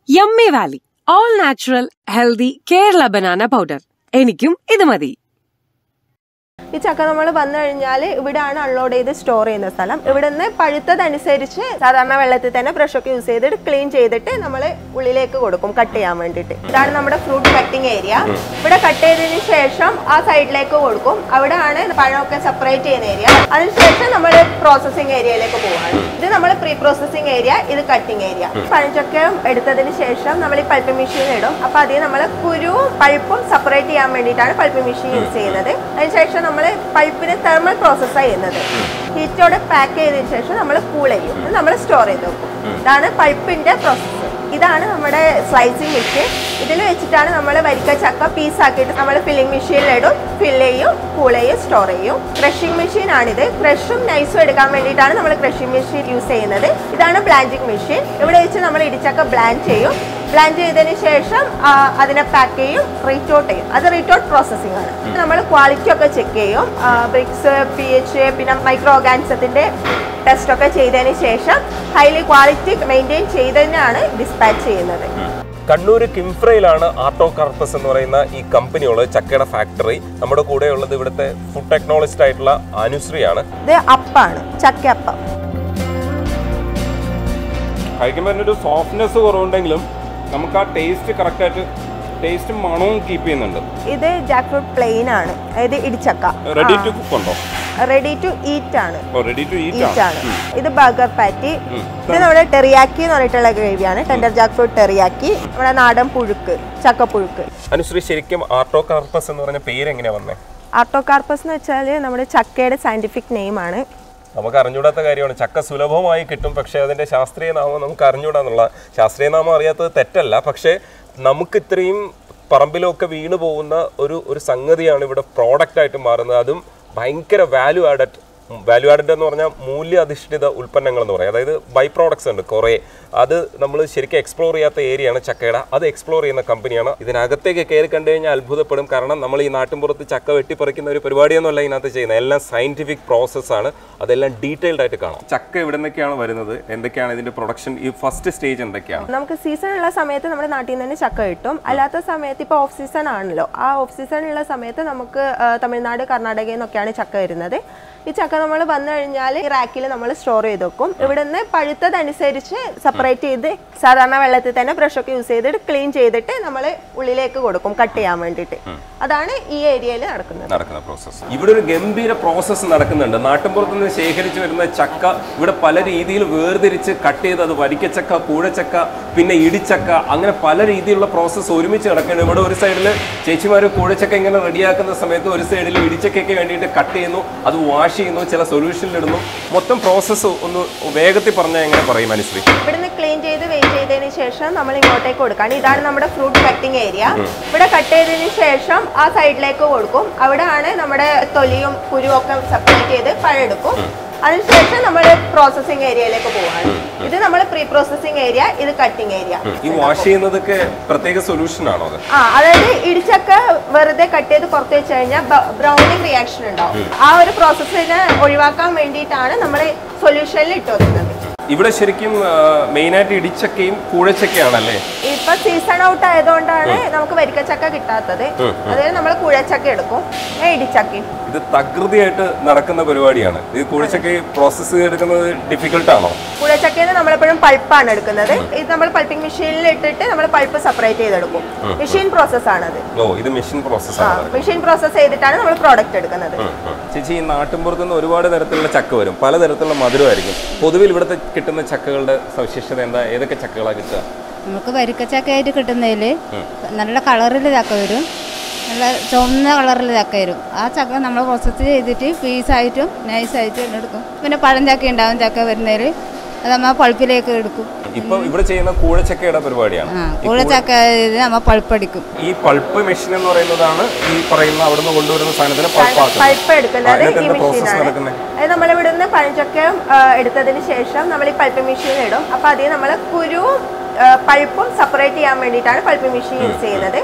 Yummy valley all natural healthy Kerala banana powder എനിക്കും ഇത് മതി ഈ ചക്ക നമ്മൾ വന്നു കഴിഞ്ഞാൽ ഇവിടെയാണ് അൺലോഡ് ചെയ്ത് സ്റ്റോർ ചെയ്യുന്ന സ്ഥലം ഇവിടെ നിന്ന് പഴുത്തതനുസരിച്ച് സാധാരണ വെള്ളത്തിൽ തന്നെ ബ്രഷ് ഒക്കെ യൂസ് ചെയ്തിട്ട് ക്ലീൻ ചെയ്തിട്ട് നമ്മൾ ഉള്ളിലേക്ക് കൊടുക്കും കട്ട് ചെയ്യാൻ വേണ്ടിയിട്ട് ഇതാണ് നമ്മുടെ ഫ്രൂട്ട് കട്ടിംഗ് ഏരിയ ഇവിടെ കട്ട് ചെയ്തതിന് ശേഷം ആ സൈഡിലേക്ക് കൊടുക്കും അവിടെയാണ് പഴമൊക്കെ സെപ്പറേറ്റ് ചെയ്യുന്ന ഏരിയ അതിനുശേഷം നമ്മൾ പ്രോസസ്സിംഗ് ഏരിയയിലേക്ക് പോവാണ് ഇത് നമ്മൾ പ്രീ പ്രോസസ്സിംഗ് ഏരിയ ഇത് കട്ടിംഗ് ഏരിയ പഴഞ്ചക്കയും എടുത്തതിന് ശേഷം നമ്മൾ ഈ പൾപ്പ് മെഷീൻ ഇടും അപ്പൊ അതിൽ നമ്മൾ കുരുവും പൾപ്പും സെപ്പറേറ്റ് ചെയ്യാൻ വേണ്ടിയിട്ടാണ് പൾപ്പ് മെഷീൻ യൂസ് ചെയ്യുന്നത് അതിനുശേഷം നമ്മൾ പൾപ്പിന് തെർമൽ പ്രോസസ്സാണ് ചെയ്യുന്നത് ഹീറ്റോടെ പാക്ക് ചെയ്തതിന് ശേഷം നമ്മൾ കൂൾ ചെയ്യും നമ്മൾ സ്റ്റോർ ചെയ്ത് വെക്കും ഇതാണ് പൾപ്പിന്റെ പ്രോസസ്സ് ഇതാണ് നമ്മുടെ സ്ലൈസിങ് മെഷീൻ ഇതിൽ വെച്ചിട്ടാണ് നമ്മൾ വരിക്ക ചക്ക പീസ് ആക്കിയിട്ട് നമ്മൾ ഫില്ലിംഗ് മെഷീനിലിടും ഫില്ല് ചെയ്യും കൂൾ ചെയ്യും സ്റ്റോർ ചെയ്യും ക്രഷിംഗ് മെഷീൻ ആണിത് ക്രഷും നൈസും എടുക്കാൻ വേണ്ടിയിട്ടാണ് നമ്മൾ ക്രഷിംഗ് മെഷീൻ യൂസ് ചെയ്യുന്നത് ഇതാണ് ബ്ലാൻഡിങ് മെഷീൻ ഇവിടെ വെച്ച് നമ്മൾ ഇടിച്ചക്ക ബ്ലാൻഡ് ചെയ്യും ബ്ലാൻഡ് ചെയ്തതിന് ശേഷം ആ, അതിനെ പാക്ക് ചെയ്യും റീറ്റോട്ട് ചെയ്യും അത് റീറ്റോട്ട് പ്രോസസ്സിംഗ് ആണ് നമ്മൾ ക്വാളിറ്റി ഒക്കെ ചെക്ക് ചെയ്യും ബ്രിക്സ് പി എച്ച് പിന്നെ മൈക്രോ ഓർഗാനിസത്തിന്റെ ടെസ്റ്റ് ഒക്കെ ചെയ്തതിന് ശേഷം ഹൈലി ക്വാളിറ്റി മെയിൻറ്റെയിൻ ചെയ്തതിനാണ് ഡിസ്പാച്ച് ചെയ്യുന്നത് കണ്ണൂർ കിംഫ്രയിലാണ് ആർട്ടോ കാർപ്പസ് എന്ന് പറയുന്ന ഈ കമ്പനി ഉള്ളത് ചക്കയുടെ ഫാക്ടറി നമ്മുടെ കൂടെ ഉള്ളത് ഇവിടുത്തെ ഫുഡ് ടെക്നോളജിസ്റ്റ് ആയിട്ടുള്ള അനുശ്രീയാണ് ഇത് അപ്പാണ് ചക്ക അപ്പം കഴിക്കുമ്പോൾ അതിനൊരു സോഫ്റ്റ്നെസ് കുറവുണ്ടെങ്കിലും നമുക്ക് ആ ടേസ്റ്റ് കറക്റ്റായിട്ട് ടേസ്റ്റും മണവും കീപ്പ് ചെയ്യുന്നുണ്ട് ഇത് ജാക്ക് ഫ്രൂട്ട് പ്ലെയിൻ ആണ് അതായത് ഇടിച്ചക്ക റെഡി ടു കുക്ക് ഉണ്ടോ റെഡി ടു ഈറ്റ് ആണ് ഓ റെഡി ടു ഈറ്റ് ഈറ്റ് ആണ് ആണ് ഇത് ബർഗർ പാറ്റി ഇത് നമ്മുടെ ടെറിയാക്കി എന്ന് പറഞ്ഞിട്ടുള്ള ഗ്രേവിയാണ് ടെൻഡർ ജാക്ക് ഫ്രൂട്ട് ടെറിയാക്കി നമ്മുടെ നാടൻ പുഴുക്ക് ചക്കപ്പുഴുക്ക് അനുശ്രീ ശരിക്കും ആർട്ടോ കാർപ്പസ് എന്ന് പറഞ്ഞ പേര് എങ്ങനെയാ വന്നേ ആർട്ടോകാർപ്പസ് എന്ന് വെച്ചാൽ നമ്മുടെ ചക്കയുടെ സയന്റിഫിക് നെയിം ആണ് നമുക്ക് അറിഞ്ഞൂടാത്ത കാര്യമാണ് ചക്ക സുലഭമായി കിട്ടും പക്ഷേ അതിന്റെ ശാസ്ത്രീയ നാമം നമുക്ക് അറിഞ്ഞൂടാന്നുള്ള ശാസ്ത്രീയ നാമം അറിയാത്തത് തെറ്റല്ല പക്ഷേ നമുക്ക് ഇത്രയും പറമ്പിലൊക്കെ വീണു പോകുന്ന ഒരു ഒരു സംഗതിയാണ് ഇവിടെ പ്രോഡക്റ്റ് ആയിട്ട് മാറുന്നത് അതും ഭയങ്കര വാല്യൂ ആഡഡ് വാല്യൂ ആഡഡ് എന്ന് പറഞ്ഞാൽ മൂല്യാധിഷ്ഠിത ഉൽപ്പന്നങ്ങൾ എന്ന് പറയും അതായത് ബൈ പ്രോഡക്ട്സ് ഉണ്ട് കുറേ അത് നമ്മൾ ശരിക്കും എക്സ്പ്ലോർ ചെയ്യാത്ത ഏരിയയാണ് ചക്കയുടെ അത് എക്സ്പ്ലോർ ചെയ്യുന്ന കമ്പനിയാണ് ഇതിനകത്തേക്ക് കയറി കണ്ടു കഴിഞ്ഞാൽ അത്ഭുതപ്പെടും കാരണം നമ്മൾ ഈ നാട്ടിൻപുറത്ത് ചക്ക വെട്ടിപ്പറിക്കുന്ന ഒരു പരിപാടിയൊന്നുമല്ല ഇതിനകത്ത് ചെയ്യുന്നത് എല്ലാം സയന്റിഫിക് പ്രോസസ്സാണ് അതെല്ലാം ഡീറ്റെയിൽഡ് ആയിട്ട് കാണാം ചക്ക എവിടെ നിന്നൊക്കെയാണ് വരുന്നത് എന്തൊക്കെയാണ് ഇതിന്റെ പ്രൊഡക്ഷൻ ഈ ഫസ്റ്റ് സ്റ്റേജ് എന്തൊക്കെയാണ് നമുക്ക് സീസൺ ഉള്ള സമയത്ത് നമ്മുടെ നാട്ടിൽ നിന്ന് തന്നെ ചക്ക കിട്ടും അല്ലാത്ത സമയത്ത് ഇപ്പോൾ ഓഫ് സീസൺ ആണല്ലോ ആ ഓഫ് സീസൺ ഉള്ള സമയത്ത് നമുക്ക് ആ, തമിഴ്നാട് കർണാടകയിൽ നിന്നൊക്കെയാണ് ചക്ക വരുന്നത് ഈ ചക്ക നമ്മൾ വന്നു കഴിഞ്ഞാൽ ഈ റാക്കിൽ നമ്മൾ സ്റ്റോർ ചെയ്ത് വെക്കും ഇവിടെ നിന്ന് പഴുത്തതനുസരിച്ച് സെപ്പറേറ്റ് ചെയ്ത് സാധാരണ വെള്ളത്തിൽ തന്നെ ബ്രഷ് ഒക്കെ യൂസ് ചെയ്തിട്ട് ക്ലീൻ ചെയ്തിട്ട് നമ്മൾ ഉള്ളിലേക്ക് കൊടുക്കും കട്ട് ചെയ്യാൻ വേണ്ടിയിട്ട് അതാണ് ഈ ഏരിയയിൽ നടക്കുന്നത് നടക്കുന്ന പ്രോസസ്സ് ഇവിടെ ഒരു ഗംഭീര പ്രോസസ്സ് നടക്കുന്നുണ്ട് നാട്ടിൻപുറത്ത് നിന്ന് ശേഖരിച്ച് വരുന്ന ചക്ക ഇവിടെ പല രീതിയിൽ വേർതിരിച്ച് കട്ട് ചെയ്ത് അത് വരിക്കച്ചക്ക കൂഴച്ചക്ക പിന്നെ ഇടിച്ചക്ക അങ്ങനെ പല രീതിയിലുള്ള പ്രോസസ്സ് ഒരുമിച്ച് നടക്കുന്നുണ്ട് ഇവിടെ ഒരു സൈഡിൽ ചേച്ചിമാർ കൂഴച്ചക്ക ഇങ്ങനെ റെഡിയാക്കുന്ന സമയത്ത് ഒരു സൈഡിൽ ഇടിച്ചക്കയ്ക്ക് വേണ്ടിയിട്ട് കട്ട് ചെയ്യുന്നു അത് വാഷ് ചെയ്യുന്നു ചില സൊല്യൂഷനിൽ ഇടുന്നു മൊത്തം പ്രോസസ്സ് ഒന്ന് വേഗത്തിൽ പറഞ്ഞാൽ എങ്ങനെ പറയും അനുശ്രീ ഇവിടുന്ന് ക്ലീൻ ചെയ്ത് വെയിറ്റ് ചെയ്തതിന് ശേഷം നമ്മൾ ഇങ്ങോട്ടേക്ക് കൊടുക്കാണ് ഇതാണ് നമ്മുടെ ഫ്രൂട്ട് കട്ടിംഗ് ഏരിയ ഇവിടെ കട്ട് ചെയ്തതിന് ശേഷം ആ സൈഡിലേക്ക് കൊടുക്കും അവിടെയാണ് നമ്മുടെ തൊലിയും കുരുവും ഒക്കെ സെപ്പറേറ്റ് ചെയ്ത് പഴെടുക്കും അതിനുശേഷം നമ്മൾ പ്രോസസ്സിംഗ് ഏരിയയിലേക്ക് പോവാണ് ഇത് നമ്മൾ പ്രീ പ്രോസസ്സിംഗ് ഏരിയ ഇത് കട്ടിംഗ് ഏരിയ ഈ വാഷ് ചെയ്യുന്നതൊക്കെ പ്രത്യേക സൊല്യൂഷൻ ആണോ അത് ആ അതായത് ഇടിച്ചക്ക വെറുതെ കട്ട് ചെയ്ത് പുറത്ത് വെച്ച് കഴിഞ്ഞാൽ ബ്രൗണിങ് റിയാക്ഷൻ ഉണ്ടാവും ആ ഒരു പ്രോസസ്സിനെ ഒഴിവാക്കാൻ വേണ്ടിയിട്ടാണ് നമ്മൾ സൊല്യൂഷനിൽ ഇട്ട് വെക്കുന്നത് ഇവിടെ ശരിക്കും മെയിനായിട്ട് ഇടിച്ചക്കയും കൂഴച്ചക്കയാണല്ലേ ഇപ്പൊ സീസൺ ഔട്ട് ആയതുകൊണ്ടാണ് നമുക്ക് വരിക്കച്ചക്ക കിട്ടാത്തത് അതിന് നമ്മൾ കുഴച്ചക്ക എടുക്കും ഏ, ഇടിച്ചക്കയും ഇത് തകൃതിയായിട്ട് നടക്കുന്ന പരിപാടിയാണ് ഇത് കുഴിച്ചൊക്കെ പ്രോസസ്സ് ചെയ്തെടുക്കുന്നത് ഡിഫിക്കൽട്ട് ആണോ കുഴച്ചക്കയിൽ നമ്മളെപ്പോഴും പൾപ്പാണ് എടുക്കുന്നത് ഇത് നമ്മൾ പൾപ്പിംഗ് മെഷീനിൽ ഇട്ടിട്ട് നമ്മൾ പൾപ്പ് സെപ്പറേറ്റ് ചെയ്തെടുക്കും മെഷീൻ പ്രോസസ് ആണത് ഓ ഇത് മെഷീൻ പ്രോസസ് ആ ആണ് മെഷീൻ പ്രോസസ് ചെയ്തിട്ടാണ് നമ്മൾ പ്രോഡക്റ്റ് എടുക്കുന്നത് ചേച്ചി ഈ നാട്ടിൻപുറത്ത് നിന്ന് ഒരുപാട് തരത്തിലുള്ള ചക്ക വരും പലതരത്തിലുള്ള മധുരമായിരിക്കും പൊതുവിൽ ഇവിടുത്തെ കിട്ടുന്ന ചക്കകളുടെ സവിശേഷത എന്താ ഏതൊക്കെ ചക്കകളാണ് കിട്ടുക നമുക്ക് വരിക്കച്ചക്കയായിട്ട് കിട്ടുന്നതിൽ നല്ല കളറിൽ ചക്ക വരും നല്ല ചുവന്ന കളറിൽ ചക്ക വരും ആ ചക്ക നമ്മൾ പ്രോസസ്സ് ചെയ്തിട്ട് പീസായിട്ടും നൈസായിട്ടും എടുക്കും പിന്നെ പഴം ചക്ക ഉണ്ടാവും ചക്ക വരുന്നതിൽ അത് നമ്മൾ പൾപ്പിലേക്ക് എടുക്കും ഇപ്പൊ ഇവിടെ ചെയ്യുന്ന കൂഴച്ചക്കയുടെ പരിപാടിയാണ് ആ കൂഴച്ചക്ക ഇത് നമ്മൾ പൾപ്പടിക്കും ഈ പൾപ്പ് മെഷീൻ എന്ന് പറയുന്നതാണ് ഈ പറയുന്ന അവിടുന്ന് കൊണ്ടുവരുന്ന സാധനത്തിന് പൾപ്പാക്കുന്നത് പൾപ്പ് എടുക്കുന്നത് ഈ പ്രോസസ്സ് മെഷീനാണ് നടക്കുന്നത് അത് നമ്മൾ ഇവിടുന്ന് പഴഞ്ചക്കയും ആ, എടുത്തതിന് ശേഷം നമ്മൾ ഈ പൾപ്പ് മെഷീൻ ഇടും അപ്പൊ അതിൽ നമ്മൾ കുരുവും ആ, പൾപ്പും സെപ്പറേറ്റ് ചെയ്യാൻ വേണ്ടിയിട്ടാണ് പൾപ്പ് മെഷീൻ യൂസ് ചെയ്യുന്നത്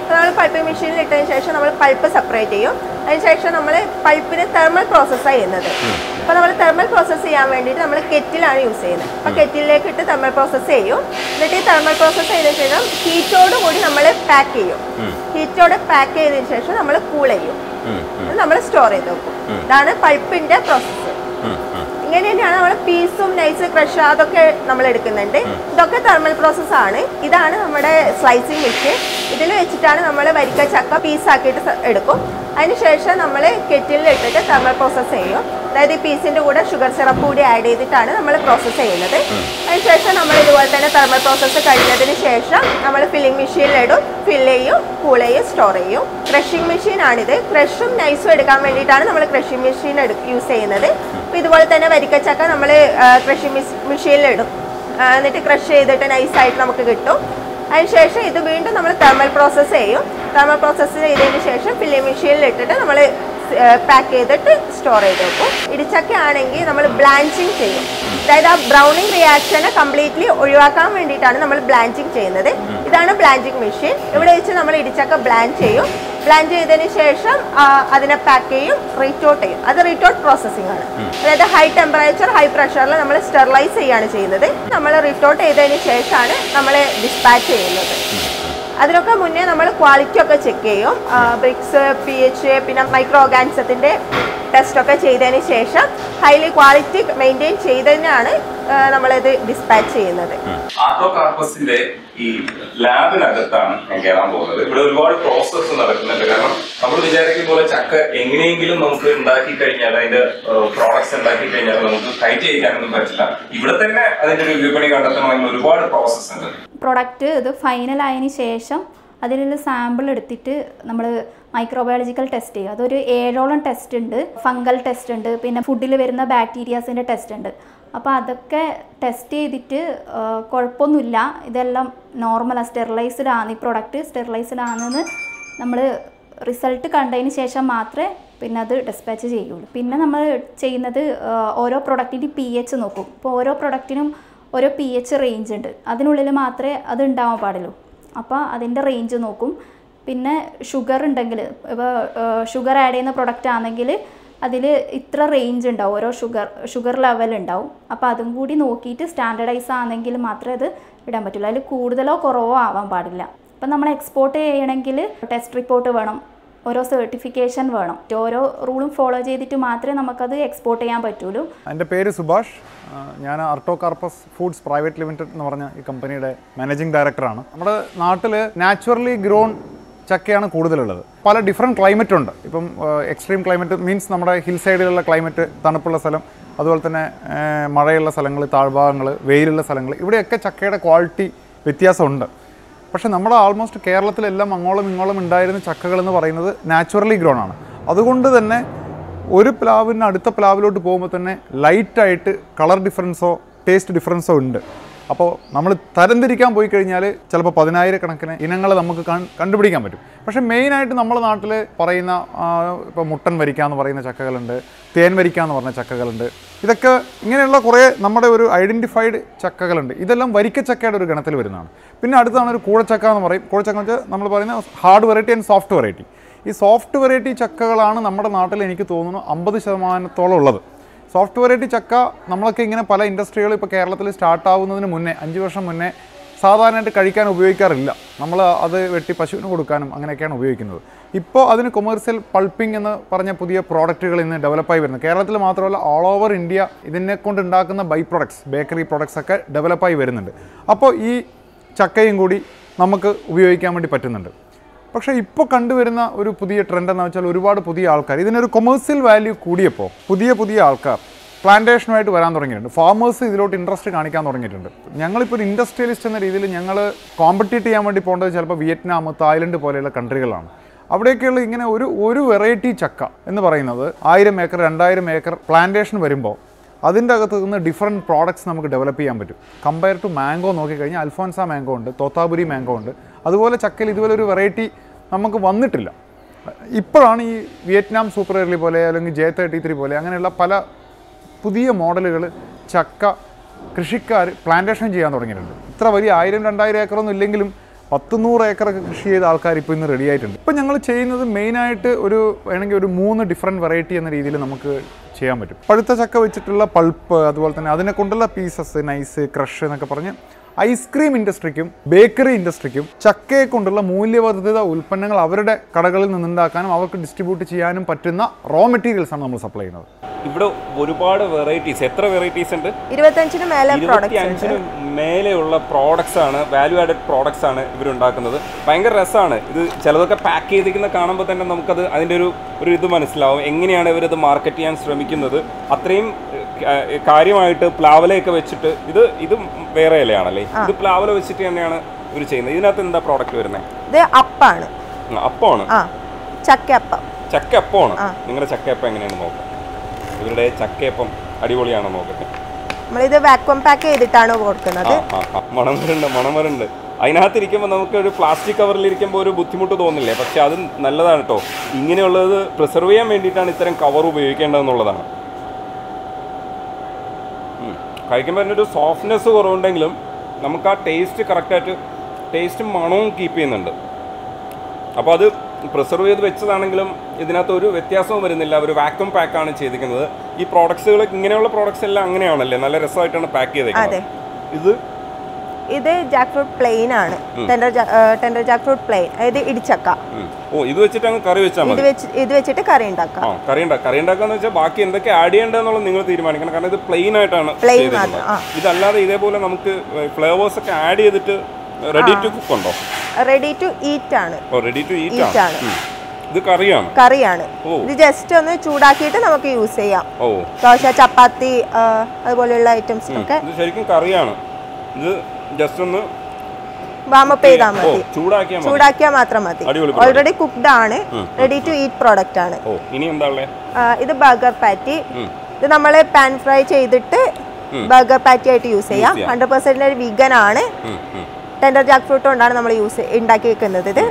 അപ്പോൾ നമ്മൾ പൾപ്പിംഗ് മെഷീനിൽ ഇട്ടതിന് ശേഷം നമ്മൾ പൾപ്പ് സെപ്പറേറ്റ് ചെയ്യും അതിനുശേഷം നമ്മൾ പൾപ്പിന് തെർമൽ പ്രോസസ്സാണ് ചെയ്യുന്നത് അപ്പോൾ നമ്മൾ തെർമൽ പ്രോസസ്സ് ചെയ്യാൻ വേണ്ടിയിട്ട് നമ്മൾ കെറ്റിലാണ് യൂസ് ചെയ്യുന്നത് അപ്പോൾ കെറ്റിലേക്ക് ഇട്ട് തെർമൽ പ്രോസസ്സ് ചെയ്യും എന്നിട്ട് ഈ തെർമൽ പ്രോസസ്സ് ചെയ്തതിന് ശേഷം ഹീറ്റോട് കൂടി നമ്മൾ പാക്ക് ചെയ്യും ഹീറ്റോടെ പാക്ക് ചെയ്തതിന് ശേഷം നമ്മൾ കൂൾ ചെയ്യും നമ്മൾ സ്റ്റോർ ചെയ്ത് വെക്കും ഇതാണ് പൾപ്പിന്റെ പ്രോസസ്സ് ഇങ്ങനെ തന്നെയാണ് നമ്മൾ പീസും നൈസ് ക്രഷ് അതൊക്കെ നമ്മൾ എടുക്കുന്നുണ്ട് ഇതൊക്കെ തെർമൽ പ്രോസസ് ആണ് ഇതാണ് നമ്മുടെ സ്ലൈസിങ് മെഷീൻ ഇതിൽ വെച്ചിട്ടാണ് നമ്മൾ വരിക്ക ചക്ക പീസാക്കിയിട്ട് സ- എടുക്കും അതിനുശേഷം നമ്മൾ കെറ്റിലിൽ ഇട്ടിട്ട് തെർമൽ പ്രോസസ്സ് ചെയ്യും അതായത് ഈ പീസിന്റെ കൂടെ ഷുഗർ സിറപ്പ് കൂടി ആഡ് ചെയ്തിട്ടാണ് നമ്മൾ പ്രോസസ്സ് ചെയ്യുന്നത് അതിനുശേഷം നമ്മൾ ഇതുപോലെ തന്നെ തെർമൽ പ്രോസസ്സ് കഴിഞ്ഞതിന് ശേഷം നമ്മൾ ഫില്ലിംഗ് മെഷീനിലിടും ഫില്ല് ചെയ്യും കൂൾ ചെയ്യും സ്റ്റോർ ചെയ്യും ക്രഷിംഗ് മെഷീൻ ആണിത് ക്രഷും നൈസും എടുക്കാൻ വേണ്ടിയിട്ടാണ് നമ്മൾ ക്രഷിംഗ് മെഷീൻ യൂസ് ചെയ്യുന്നത് അപ്പോൾ ഇതുപോലെ തന്നെ വരിക്കച്ചക്ക നമ്മൾ ക്രഷിംഗ് മെഷീനിലിടും ആ, എന്നിട്ട് ക്രഷ് ചെയ്തിട്ട് നൈസായിട്ട് നമുക്ക് കിട്ടും അതിനുശേഷം ഇത് വീണ്ടും നമ്മൾ തെർമൽ പ്രോസസ്സ് ചെയ്യും തെർമൽ പ്രോസസ്സ് ചെയ്തതിന് ശേഷം ഫില്ലിംഗ് മെഷീനിൽ ഇട്ടിട്ട് നമ്മൾ പാക്ക് ചെയ്തിട്ട് സ്റ്റോർ ചെയ്ത് വെക്കും ഇടിച്ചക്ക ആണെങ്കിൽ നമ്മൾ ബ്ലാഞ്ചിങ് ചെയ്യും അതായത് ആ ബ്രൗണിങ് റിയാക്ഷനെ കംപ്ലീറ്റ്ലി ഒഴിവാക്കാൻ വേണ്ടിയിട്ടാണ് നമ്മൾ ബ്ലാഞ്ചിങ് ചെയ്യുന്നത് ഇതാണ് ബ്ലാഞ്ചിങ് മെഷീൻ ഇവിടെ വെച്ച് നമ്മൾ ഇടിച്ചക്ക ബ്ലാഞ്ച് ചെയ്യും ബ്ലാഞ്ച് ചെയ്തതിന് ശേഷം ആ, അതിനെ പാക്ക് ചെയ്യും റീറ്റോട്ട് ചെയ്യും അത് റീറ്റോട്ട് പ്രോസസ്സിംഗ് ആണ് അതായത് ഹൈ ടെമ്പറേച്ചർ ഹൈ പ്രഷറിൽ നമ്മൾ സ്റ്റെറിലൈസ് ചെയ്യാണ് ചെയ്യുന്നത് നമ്മൾ റീറ്റോട്ട് ചെയ്തതിന് ശേഷമാണ് നമ്മൾ ഡിസ്പാച്ച് ചെയ്യുന്നത് അതിനൊക്കെ മുന്നേ നമ്മൾ ക്വാളിറ്റി ഒക്കെ ചെക്ക് ചെയ്യും ബ്രിക്സ് പി എച്ച് പിന്നെ മൈക്രോ ഓർഗാനിസത്തിൻ്റെ ടെസ്റ്റൊക്കെ ചെയ്തതിന് ശേഷം ഹൈലി ക്വാളിറ്റി മെയിൻറ്റെയിൻ ചെയ്തതിനാണ് ആ, നമ്മളിത് ഡിസ്പാച്ച് ചെയ്യുന്നത് ആർട്ടോ കാർപ്പസിന്റെ ഈ ലാബിനകത്താണ് ഞാൻ കയറാൻ പോകുന്നത് ഇവിടെ ഒരുപാട് പ്രോസസ്സ് നടക്കുന്നുണ്ട് കാരണം നമ്മൾ വിചാരിക്കുന്ന പോലെ ചക്ക എങ്ങനെയെങ്കിലും നമുക്ക് ഉണ്ടാക്കി കഴിഞ്ഞാൽ അതിന്റെ പ്രോഡക്ട്സ് ഉണ്ടാക്കി കഴിഞ്ഞാൽ നമുക്ക് കയറ്റി അയക്കാനൊന്നും പറ്റില്ല ഇവിടെ തന്നെ അതിന്റെ ഒരു വിപണി കണ്ടെത്തണമെങ്കിൽ ഒരുപാട് പ്രോസസ്സ് ഉണ്ട് പ്രൊഡക്റ്റ് ഇത് ഫൈനൽ ആയതിന് ശേഷം അതിലുള്ള സാമ്പിൾ എടുത്തിട്ട് നമ്മൾ മൈക്രോബയോളജിക്കൽ ടെസ്റ്റ് ചെയ്യും അതൊരു ഏഴോളം ടെസ്റ്റ് ഉണ്ട് ഫംഗൽ ടെസ്റ്റ് ഉണ്ട് പിന്നെ ഫുഡിൽ വരുന്ന ബാക്ടീരിയാസിൻ്റെ ടെസ്റ്റ് ഉണ്ട് അപ്പോൾ അതൊക്കെ ടെസ്റ്റ് ചെയ്തിട്ട് ആ, കുഴപ്പമൊന്നുമില്ല ഇതെല്ലാം നോർമലാണ് സ്റ്റെറിലൈസ്ഡ് ആണ് ഈ പ്രൊഡക്റ്റ് സ്റ്റെറിലൈസ്ഡ് ആണെന്ന് നമ്മൾ റിസൾട്ട് കണ്ടതിന് ശേഷം മാത്രമേ പിന്നെ അത് ഡിസ്പാച്ച് ചെയ്യുള്ളൂ പിന്നെ നമ്മൾ ചെയ്യുന്നത് ആ, ഓരോ പ്രൊഡക്റ്റിൻ്റെ പി എച്ച് നോക്കും ഇപ്പോൾ ഓരോ പ്രൊഡക്റ്റിനും ഓരോ പി എച്ച് റേഞ്ച് ഉണ്ട് അതിനുള്ളിൽ മാത്രമേ അത് ഉണ്ടാവാൻ പാടുള്ളൂ അപ്പോൾ അതിൻ്റെ റേഞ്ച് നോക്കും പിന്നെ ഷുഗർ ഉണ്ടെങ്കിൽ ഇപ്പോൾ ഷുഗർ ആഡ് ചെയ്യുന്ന പ്രൊഡക്റ്റ് ആണെങ്കിൽ അതിൽ ഇത്ര റേഞ്ച് ഉണ്ടാവും ഓരോ ഷുഗർ ഷുഗർ ലെവൽ ഉണ്ടാവും അപ്പോൾ അതും കൂടി നോക്കിയിട്ട് സ്റ്റാൻഡർഡൈസ് ആണെങ്കിൽ മാത്രമേ അത് ഇടാൻ പറ്റുള്ളൂ അതിൽ കൂടുതലോ കുറവോ ആവാൻ പാടില്ല അപ്പം നമ്മൾ എക്സ്പോർട്ട് ചെയ്യണമെങ്കിൽ ടെസ്റ്റ് റിപ്പോർട്ട് വേണം ഓരോ സർട്ടിഫിക്കേഷൻ വേണം ഓരോ റൂളും ഫോളോ ചെയ്തിട്ട് മാത്രമേ നമുക്കത് എക്സ്പോർട്ട് ചെയ്യാൻ പറ്റുള്ളൂ എൻ്റെ പേര് സുഭാഷ് ആ, ഞാൻ Artocarpus Foods Private Limited എന്ന് പറഞ്ഞ ഈ കമ്പനിയുടെ മാനേജിംഗ് ഡയറക്ടറാണ് നമ്മുടെ നാട്ടിൽ നാച്ചുറലി ഗ്രോൺ ചക്കയാണ് കൂടുതലുള്ളത് പല ഡിഫറെൻറ്റ് ക്ലൈമറ്റ് ഉണ്ട് ഇപ്പം എക്സ്ട്രീം ക്ലൈമറ്റ് മീൻസ് നമ്മുടെ ഹിൽ സൈഡിലുള്ള ക്ലൈമറ്റ് തണുപ്പുള്ള സ്ഥലം അതുപോലെ തന്നെ ആ, മഴയുള്ള സ്ഥലങ്ങൾ താഴ്ഭാഗങ്ങൾ വെയിലുള്ള സ്ഥലങ്ങൾ ഇവിടെയൊക്കെ ചക്കയുടെ ക്വാളിറ്റി വ്യത്യാസമുണ്ട് പക്ഷേ നമ്മുടെ ആൾമോസ്റ്റ് കേരളത്തിലെല്ലാം അങ്ങോളം ഇങ്ങോളം ഉണ്ടായിരുന്ന ചക്കകൾ എന്ന് പറയുന്നത് നാച്ചുറലി ഗ്രോൺ ആണ് അതുകൊണ്ട് തന്നെ ഒരു പ്ലാവിന് അടുത്ത പ്ലാവിലോട്ട് പോകുമ്പോൾ തന്നെ ലൈറ്റായിട്ട് കളർ ഡിഫറൻസോ ടേസ്റ്റ് ഡിഫറൻസോ ഉണ്ട് അപ്പോൾ നമ്മൾ തരംതിരിക്കാൻ പോയി കഴിഞ്ഞാൽ ചിലപ്പോൾ പതിനായിരക്കണക്കിന് ഇനങ്ങൾ നമുക്ക് കൺ- കണ്ടുപിടിക്കാൻ പറ്റും പക്ഷേ മെയിനായിട്ട് നമ്മുടെ നാട്ടിൽ പറയുന്ന ഇപ്പോൾ മുട്ടൻ വരിക്ക എന്ന് പറയുന്ന ചക്കകളുണ്ട് തേൻ വരിക്ക എന്ന് പറഞ്ഞ ചക്കകളുണ്ട് ഇതൊക്കെ ഇങ്ങനെയുള്ള കുറേ നമ്മുടെ ഒരു ഐഡൻറ്റിഫൈഡ് ചക്കകളുണ്ട് ഇതെല്ലാം വരിക്കച്ചക്കയുടെ ഒരു ഗണത്തിൽ വരുന്നതാണ് പിന്നെ അടുത്താണ് ഒരു കൂഴച്ചക്ക എന്ന് പറയും കൂഴച്ചക്ക എന്ന് വെച്ചാൽ നമ്മൾ പറയുന്ന hard variety and soft variety ഈ സോഫ്റ്റ് വെറൈറ്റി ചക്കകളാണ് നമ്മുടെ നാട്ടിൽ എനിക്ക് തോന്നുന്നു അമ്പത് ശതമാനത്തോളം ഉള്ളത് സോഫ്റ്റ് വെറൈറ്റി ചക്ക നമ്മളൊക്കെ ഇങ്ങനെ പല ഇൻഡസ്ട്രികൾ ഇപ്പോൾ കേരളത്തിൽ സ്റ്റാർട്ട് ആവുന്നതിന് മുന്നേ അഞ്ച് വർഷം മുന്നേ സാധാരണയായിട്ട് കഴിക്കാൻ ഉപയോഗിക്കാറില്ല നമ്മൾ അത് വെട്ടി പശുവിന് കൊടുക്കാനും അങ്ങനെയൊക്കെയാണ് ഉപയോഗിക്കുന്നത് ഇപ്പോൾ അതിന് കൊമേഴ്സ്യൽ പൾപ്പിംഗ് എന്ന് പറഞ്ഞ പുതിയ പ്രോഡക്റ്റുകൾ ഇന്ന് ഡെവലപ്പായി വരുന്നു കേരളത്തിൽ മാത്രമല്ല ഓൾ ഓവർ ഇന്ത്യ ഇതിനെ കൊണ്ട് ഉണ്ടാക്കുന്ന ബൈ പ്രൊഡക്ട്സ് ബേക്കറി പ്രൊഡക്ട്സ് ഒക്കെ ഡെവലപ്പായി വരുന്നുണ്ട് അപ്പോൾ ഈ ചക്കയും കൂടി നമുക്ക് ഉപയോഗിക്കാൻ വേണ്ടി പറ്റുന്നുണ്ട് പക്ഷേ ഇപ്പോൾ കണ്ടുവരുന്ന ഒരു പുതിയ ട്രെൻഡ് എന്ന് വെച്ചാൽ ഒരുപാട് പുതിയ ആൾക്കാർ ഇതിനൊരു കൊമേഴ്സ്യൽ വാല്യൂ കൂടിയപ്പോൾ പുതിയ പുതിയ ആൾക്കാർ പ്ലാന്റേഷനുമായിട്ട് വരാൻ തുടങ്ങിയിട്ടുണ്ട് ഫാമേഴ്സ് ഇതിലോട്ട് ഇൻട്രസ്റ്റ് കാണിക്കാൻ തുടങ്ങിയിട്ടുണ്ട് ഞങ്ങളിപ്പോൾ ഒരു ഇൻഡസ്ട്രിയലിസ്റ്റ് എന്ന രീതിയിൽ ഞങ്ങൾ കോമ്പറ്റീറ്റ് ചെയ്യാൻ വേണ്ടി പോകേണ്ടത് ചിലപ്പോൾ വിയറ്റ്നാം തായ്ലൻഡ് പോലെയുള്ള കൺട്രികളാണ് അവിടെയൊക്കെയുള്ള ഇങ്ങനെ ഒരു ഒരു വെറൈറ്റി ചക്ക എന്ന് പറയുന്നത് ആയിരം ഏക്കർ രണ്ടായിരം ഏക്കർ പ്ലാന്റേഷൻ വരുമ്പോൾ അതിൻ്റെ അകത്ത് നിന്ന് ഡിഫറെൻറ്റ് പ്രോഡക്ട്സ് നമുക്ക് ഡെവലപ്പ് ചെയ്യാൻ പറ്റും കമ്പയർ ടു മാംഗോ നോക്കിക്കഴിഞ്ഞാൽ അൽഫോൻസ മാംഗോ ഉണ്ട് തോത്താപുരി മാംഗോ ഉണ്ട് അതുപോലെ ചക്കയിൽ ഇതുപോലെ ഒരു വെറൈറ്റി നമുക്ക് വന്നിട്ടില്ല ഇപ്പോഴാണ് ഈ വിയറ്റ്നാം സൂപ്പർ എയർലി പോലെ അല്ലെങ്കിൽ ജെ തേർട്ടി ത്രീ പോലെ അങ്ങനെയുള്ള പല പുതിയ മോഡലുകൾ ചക്ക കൃഷിക്കാർ പ്ലാന്റേഷൻ ചെയ്യാൻ തുടങ്ങിയിട്ടുണ്ട് ഇത്ര വലിയ ആയിരം രണ്ടായിരം ഏക്കറൊന്നും ഇല്ലെങ്കിലും പത്ത് നൂറ് ഏക്കറൊക്കെ കൃഷി ചെയ്ത ആൾക്കാർ ഇപ്പോൾ ഇന്ന് റെഡി ആയിട്ടുണ്ട് ഇപ്പം ഞങ്ങൾ ചെയ്യുന്നത് മെയിനായിട്ട് ഒരു വേണമെങ്കിൽ ഒരു മൂന്ന് ഡിഫറെൻറ്റ് വെറൈറ്റി എന്ന രീതിയിൽ നമുക്ക് ചെയ്യാൻ പറ്റും പഴുത്ത ചക്ക വെച്ചിട്ടുള്ള പൾപ്പ് അതുപോലെ തന്നെ അതിനെ കൊണ്ടുള്ള പീസസ് നൈസ് ക്രഷ് എന്നൊക്കെ പറഞ്ഞ് ഐസ്ക്രീം ഇൻഡസ്ട്രിക്കും ബേക്കറി ഇൻഡസ്ട്രിക്കും ചക്കയെ കൊണ്ടുള്ള മൂല്യവർദ്ധിത ഉൽപ്പന്നങ്ങൾ അവരുടെ കടകളിൽ നിന്നുണ്ടാക്കാനും അവർക്ക് ഡിസ്ട്രിബ്യൂട്ട് ചെയ്യാനും പറ്റുന്ന റോ മെറ്റീരിയൽസ് ആണ് നമ്മൾ സപ്ലൈ ചെയ്യുന്നത് ഇവിടെ ഒരുപാട് വെറൈറ്റീസ് എത്ര വെറൈറ്റീസ് ഉണ്ട് ഇരുപത്തഞ്ചിന് മേലെ ഇരുപത്തി പ്രോഡക്റ്റ്സ് അഞ്ചിന് മേലെയുള്ള പ്രോഡക്ട്സ് ആണ് വാല്യൂ ആഡഡ് പ്രോഡക്ട്സ് ആണ് ഇവരുണ്ടാക്കുന്നത് ഭയങ്കര രസമാണ് ഇത് ചിലതൊക്കെ പാക്ക് ചെയ്തിരിക്കുന്ന കാണുമ്പോൾ തന്നെ നമുക്കത് അതിൻ്റെ ഒരു ഒരു ഇത് മനസ്സിലാവും എങ്ങനെയാണ് ഇവരിത് മാർക്കറ്റ് ചെയ്യാൻ ശ്രമിക്കുന്നത് അത്രയും ഏഹ്, കാര്യമായിട്ട് പ്ലാവലയൊക്കെ വെച്ചിട്ട് ഇത് ഇത് വേറെ ഇലയാണല്ലേ ഇത് പ്ലാവല വെച്ചിട്ട് തന്നെയാണ് ഇവർ ചെയ്യുന്നത് ഇതിനകത്ത് എന്താ പ്രോഡക്റ്റ് വരുന്നത് ഇത് അപ്പാണ് അപ്പമാണ് ആ ചക്കയപ്പം ചക്കയപ്പമാണ് നിങ്ങളുടെ ചക്കയപ്പം എങ്ങനെയാണ് നോക്കാം ഇവരുടെ ചക്കയപ്പം അടിപൊളിയാണോ നോക്കട്ടെ നമ്മളിത് വാക്വം പാക്ക് ചെയ്തിട്ടാണ് കൊടുക്കുന്നത് ആ, ആ, ആ. മണം വരുന്നുണ്ട് മണം വരുന്നുണ്ട് അതിനകത്ത് ഇരിക്കുമ്പോൾ നമുക്ക് ഒരു പ്ലാസ്റ്റിക് കവറിൽ ഇരിക്കുമ്പോൾ ഒരു ബുദ്ധിമുട്ട് തോന്നില്ലേ പക്ഷെ അത് നല്ലതാണ് കേട്ടോ ഇങ്ങനെയുള്ളത് പ്രിസർവ് ചെയ്യാൻ വേണ്ടിയിട്ടാണ് ഇത്തരം കവർ ഉപയോഗിക്കേണ്ടതെന്നുള്ളതാണ് ഉം. കഴിക്കുമ്പോൾ അതിനൊരു സോഫ്റ്റ്നെസ് കുറവുണ്ടെങ്കിലും നമുക്ക് ആ ടേസ്റ്റ് കറക്റ്റായിട്ട് ടേസ്റ്റും മണവും കീപ്പ് ചെയ്യുന്നുണ്ട് അപ്പോൾ അത് പ്രിസർവ് ചെയ്ത് വെച്ചതാണെങ്കിലും ഇതിനകത്ത് ഒരു വ്യത്യാസവും വരുന്നില്ല ഒരു വാക്വം പാക്കാണ് ചെയ്തിരിക്കുന്നത് ഈ പ്രോഡക്ട്സുകൾ ഇങ്ങനെയുള്ള പ്രോഡക്ട്സ് എല്ലാം അങ്ങനെയാണല്ലേ നല്ല രസമായിട്ടാണ് പാക്ക് ചെയ്തേക്കുന്നത് ഇത് ഇത് ജാക്ക് ഫ്രൂട്ട് പ്ലെയിൻ ആണ് tender tender jackfruit plain അതായത് ഇടിച്ചക്ക ഉം. ഓ ഇത് വെച്ചിട്ട് അങ്ങ് കറി വെച്ചാൽ ഇത് മതി വെച്ച് ഇത് വെച്ചിട്ട് കറി ഉണ്ടാക്കാം ആ കറി ഉണ്ടാക്കുക കറി ഉണ്ടാക്കാന്ന് വെച്ചാൽ ബാക്കി എന്തൊക്കെ ആഡ് ചെയ്യേണ്ടതെന്നുള്ളത് നിങ്ങൾ തീരുമാനിക്കണം കാരണം ഇത് പ്ലെയിൻ ആയിട്ടാണ് Plain ചെയ്തിട്ടുള്ളത്. മാത്രം, ആ. ഇതല്ലാതെ ഇതേപോലെ നമുക്ക് ഫ്ലേവേഴ്സ് ഒക്കെ ആഡ് ചെയ്തിട്ട് റെഡി ടു കുക്ക് ഉണ്ടോ റെഡി ടു ഈറ്റ് ആണ് ഓ റെഡി ടു ഈറ്റ് Eat ആണ് ആണ്. ഉം. ഇത് കറിയാണ് കറിയാണ് ഓ. ഇത് ജസ്റ്റ് ഒന്ന് ചൂടാക്കിയിട്ട് നമുക്ക് യൂസ് ചെയ്യാം ഓ ദോശ ചപ്പാത്തി ആ, അതുപോലെയുള്ള ഐറ്റംസ് ഒക്കെ ഇത് ശരിക്കും കറിയാണ് ഇത് ജസ്റ്റ് ഒന്ന് വാമപ്പ് ചെയ്താൽ ഓ മതി ചൂടാക്കിയാൽ മതി ചൂടാക്കിയാൽ മാത്രം മതി അടിപൊളി product. ഓൾറെഡി കുക്ക്ഡ് ആണ് റെഡി ടു ഈറ്റ് പ്രോഡക്റ്റ് ആണ് ഓ ഇനി എന്താ ഉള്ളേ ആ, ഇത് ബർഗർ പാറ്റി ഉം. ഇത് നമ്മൾ പാൻ ഫ്രൈ ചെയ്തിട്ട് ബർഗർ പാറ്റി ആയിട്ട് യൂസ് ചെയ്യാം ചെയ്യാം. ഹൺഡ്രഡ് പെർസെൻറ്റ് വീഗൻ ആണ് ഉം, ഉം. ടെൻഡർ ജാക്ക് ഫ്രൂട്ട് കൊണ്ടാണ് നമ്മൾ യൂസ് ഉണ്ടാക്കി വെക്കുന്നത് ഇത്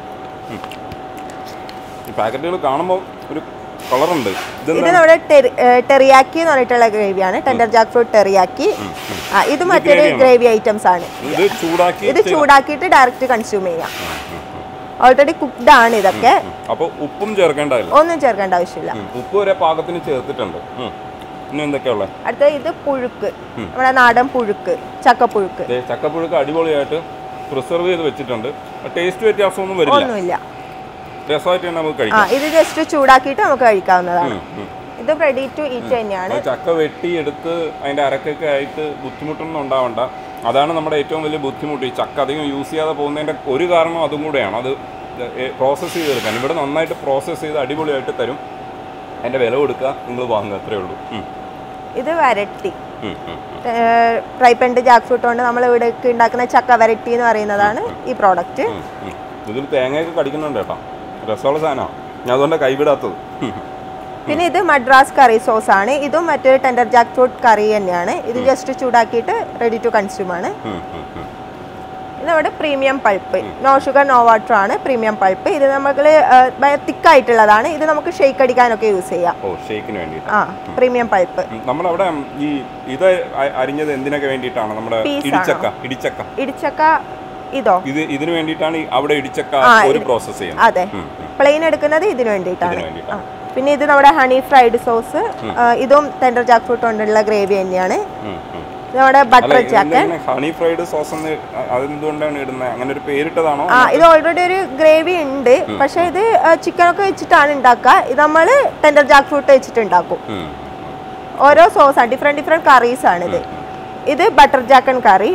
ഈ പാക്കറ്റുകൾ കാണുമ്പോൾ ഒരു കളറുണ്ട് ഇത് ഇതെന്താ നമ്മുടെ ടെറിയാക്കി എന്ന് പറഞ്ഞിട്ടുള്ള ഗ്രേവിയാണ് ടെൻഡർ ജാക്ക് ഫ്രൂട്ട് ടെറിയാക്കി ആ ഇത് മറ്റൊരു gravy ആണോ? ഗ്രേവി ഐറ്റംസ് ആണ് ഇത് ചൂടാക്കി ഇത് ചൂടാക്കിയിട്ട് ഡയറക്റ്റ് കൺസ്യൂം ചെയ്യാം ഓൾറെഡി കുക്ക്ഡ് ആണ് ഇതൊക്കെ അപ്പോൾ ഉപ്പും ചേർക്കേണ്ടതില്ല ഒന്നും ചേർക്കേണ്ട ആവശ്യമില്ല ഉം. ഉപ്പ് വരെ പാകത്തിന് ചേർത്തിട്ടുണ്ട് ഉം. ഇനി എന്തൊക്കെയുള്ള അടുത്ത ഇത് പുഴുക്ക് നമ്മുടെ നാടൻ പുഴുക്ക് ചക്കപ്പുഴുക്ക് ചക്കപ്പുഴുക്ക് അടിപൊളിയായിട്ട് പ്രിസർവ് ചെയ്ത് വെച്ചിട്ടുണ്ട് ടേസ്റ്റ് വ്യത്യാസമൊന്നും വരില്ല ഒന്നുമില്ല രസമായിട്ട് തന്നെ നമുക്ക് ആ കഴിക്കാം ഇത് ജസ്റ്റ് ചൂടാക്കിയിട്ട് നമുക്ക് കഴിക്കാവുന്നതാണ് ഉം, ഉം. ഇത് റെഡി ടു ഈറ്റ് തന്നെയാണ് അപ്പോൾ ചക്ക വെട്ടി എടുത്ത് അതിൻ്റെ അരക്കൊക്കെ ആയിട്ട് ബുദ്ധിമുട്ടൊന്നും ഉണ്ടാവണ്ട അതാണ് നമ്മുടെ ഏറ്റവും വലിയ ബുദ്ധിമുട്ട് ഈ ചക്ക അധികം യൂസ് ചെയ്യാതെ പോകുന്നതിൻ്റെ ഒരു കാരണം അതും കൂടെയാണ് അത് പ്രോസസ്സ് ചെയ്തെടുക്കാൻ ഇവിടെ നന്നായിട്ട് പ്രോസസ്സ് ചെയ്ത് അടിപൊളിയായിട്ട് തരും അതിൻ്റെ വില കൊടുക്കുക നിങ്ങൾ വാങ്ങുക അത്രേ ഉള്ളൂ ഉം. ഇത് വരട്ടി ഉം, ഉം. ട്രൈപ്പൻഡ് ജാക്ക് ഫ്രൂട്ട് കൊണ്ട് നമ്മൾ ഇവിടെ ഉണ്ടാക്കുന്ന ചക്ക വരട്ടി എന്ന് പറയുന്നതാണ് ഈ പ്രോഡക്റ്റ് ഉം, ഉം. ഇതിൽ തേങ്ങയൊക്കെ കടിക്കുന്നുണ്ട് കേട്ടോ രസമുള്ള സാധനമാണ് ഞാൻ അതുകൊണ്ട് കൈവിടാത്തത് ഉം. പിന്നെ ഇത് മദ്രാസ് കറി സോസ് ആണ് ഇതും മറ്റൊരു ടെൻഡർ ജാക്ക് ഫ്രൂട്ട് കറി തന്നെയാണ് ഇത് ജസ്റ്റ് ചൂടാക്കിയിട്ട് റെഡി ടു കൺസ്യൂം ആണ് ഉം, ഉം, ഉം. ഇത് നമ്മുടെ premium pulp no sugar no water ആണ് പ്രീമിയം പൾപ്പ് ഇത് നമ്മൾ തിക്കായിട്ടുള്ളതാണ് ഇത് നമുക്ക് ഷെയ്ക്ക് അടിക്കാനൊക്കെ യൂസ് ചെയ്യാം ഓ ഷേക്കിന് വേണ്ടിയിട്ട് ആ പ്രീമിയം പൾപ്പ് ഉം, നമ്മളവിടെ ഈ ഇത് അ- അരിഞ്ഞത് എന്തിനൊക്കെ വേണ്ടിയിട്ടാണ് നമ്മുടെ Peas ഇടിച്ചക്ക ഇടിച്ചക്ക ഇടിച്ചക്ക ഇതോ ഇത് ഇതിന് വേണ്ടിയിട്ടാണ് ഈ അവിടെ ഇടിച്ചക്ക ആ, ഒരു ഇത്- പ്രോസസ്സ് ചെയ്യുന്നത് അതെ ഉം, ഉം. പ്ലെയിൻ എടുക്കുന്നത് ഇതിന് വേണ്ടിയിട്ടാണ് ഇതിന് വേണ്ടിയിട്ടാണ്. ആ. പിന്നെ ഇത് നമ്മുടെ ഹണി ഫ്രൈഡ് സോസ് ഇതും ടെൻഡർ ജാക്ക് ഫ്രൂട്ട് കൊണ്ടുള്ള ഗ്രേവി തന്നെയാണ് ഉം, ഉം. ഇത് നമ്മുടെ ബട്ടർ അല്ല ചാക്കൻ ഹണി ഫ്രൈഡ് സോസ് എന്ന് അതെന്തുകൊണ്ടാണ് ഇടുന്നത് അങ്ങനെ ഒരു പേരിട്ടതാണോ ആ ഇത് ഓൾറെഡി ഒരു ഗ്രേവി ഉണ്ട് പക്ഷെ ഇത് ചിക്കൻ ഒക്കെ വെച്ചിട്ടാണ് ഉണ്ടാക്കുക ഇത് നമ്മൾ ടെൻഡർ ജാക്ക് ഫ്രൂട്ട് വെച്ചിട്ട് ഉണ്ടാക്കും ഉം. ഓരോ സോസാണ് ഡിഫറെന്റ് ഡിഫറെന്റ് കറീസ് ആണ് ഇത് ഇത് ബട്ടർ ജാക്കൻ കറി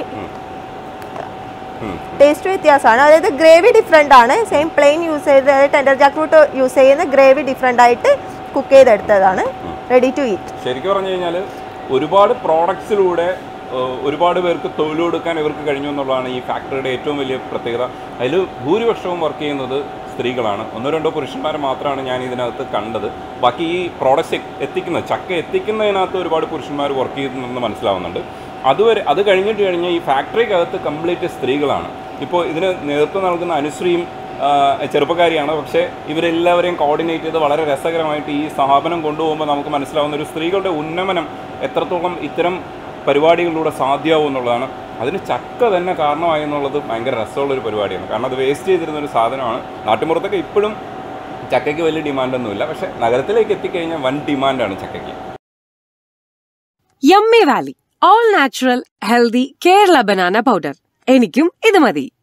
ഉം. ടേസ്റ്റ് വ്യത്യാസമാണ് അതായത് ഗ്രേവി ഡിഫറെൻ്റ് ആണ് സെയിം പ്ലെയിൻ യൂസ് ചെയ്ത് ടെൻഡർ ജാക്ക് ഫ്രൂട്ട് യൂസ് ചെയ്യുന്ന ഗ്രേവി ഡിഫറെൻ്റ് ആയിട്ട് കുക്ക് ചെയ്തെടുത്തതാണ് റെഡി ടു ഈറ്റ് ശരിക്കും പറഞ്ഞു കഴിഞ്ഞാൽ ഒരുപാട് പ്രോഡക്ട്സിലൂടെ ഒരുപാട് പേർക്ക് തൊഴിൽ കൊടുക്കാൻ ഇവർക്ക് കഴിഞ്ഞു എന്നുള്ളതാണ് ഈ ഫാക്ടറിയുടെ ഏറ്റവും വലിയ പ്രത്യേകത അതിൽ ഭൂരിപക്ഷവും വർക്ക് ചെയ്യുന്നത് സ്ത്രീകളാണ് ഒന്നോ രണ്ടോ പുരുഷന്മാർ മാത്രമാണ് ഞാൻ ഇതിനകത്ത് കണ്ടത് ബാക്കി ഈ പ്രോഡക്റ്റ്സ് എത്തിക്കുന്ന ചക്ക എത്തിക്കുന്നതിനകത്ത് ഒരുപാട് പുരുഷന്മാർ വർക്ക് ചെയ്യുന്നെന്ന് മനസ്സിലാവുന്നുണ്ട് അതുവരെ അത് കഴിഞ്ഞിട്ട് കഴിഞ്ഞാൽ ഈ ഫാക്ടറിക്കകത്ത് കംപ്ലീറ്റ് സ്ത്രീകളാണ് ഇപ്പോൾ ഇതിന് നേതൃത്വം നൽകുന്ന അനുശ്രീയും ആ, ചെറുപ്പക്കാരിയാണ് പക്ഷേ ഇവരെല്ലാവരെയും കോർഡിനേറ്റ് ചെയ്ത് വളരെ രസകരമായിട്ട് ഈ സ്ഥാപനം കൊണ്ടുപോകുമ്പോൾ നമുക്ക് മനസ്സിലാവുന്ന ഒരു സ്ത്രീകളുടെ ഉന്നമനം എത്രത്തോളം ഇത്തരം പരിപാടികളിലൂടെ സാധ്യമാവും എന്നുള്ളതാണ് അതിന് ചക്ക തന്നെ കാരണമായി എന്നുള്ളത് ഭയങ്കര രസമുള്ളൊരു പരിപാടിയാണ് കാരണം അത് വേസ്റ്റ് ചെയ്തിരുന്ന ഒരു സാധനമാണ് നാട്ടുമ്പുറത്തൊക്കെ ഇപ്പോഴും ചക്കയ്ക്ക് വലിയ ഡിമാൻഡൊന്നുമില്ല പക്ഷേ നഗരത്തിലേക്ക് എത്തിക്കഴിഞ്ഞാൽ വൻ ഡിമാൻഡാണ് ചക്കയ്ക്ക് yummy valley all natural healthy Kerala banana powder എനിക്കും ഇത് മതി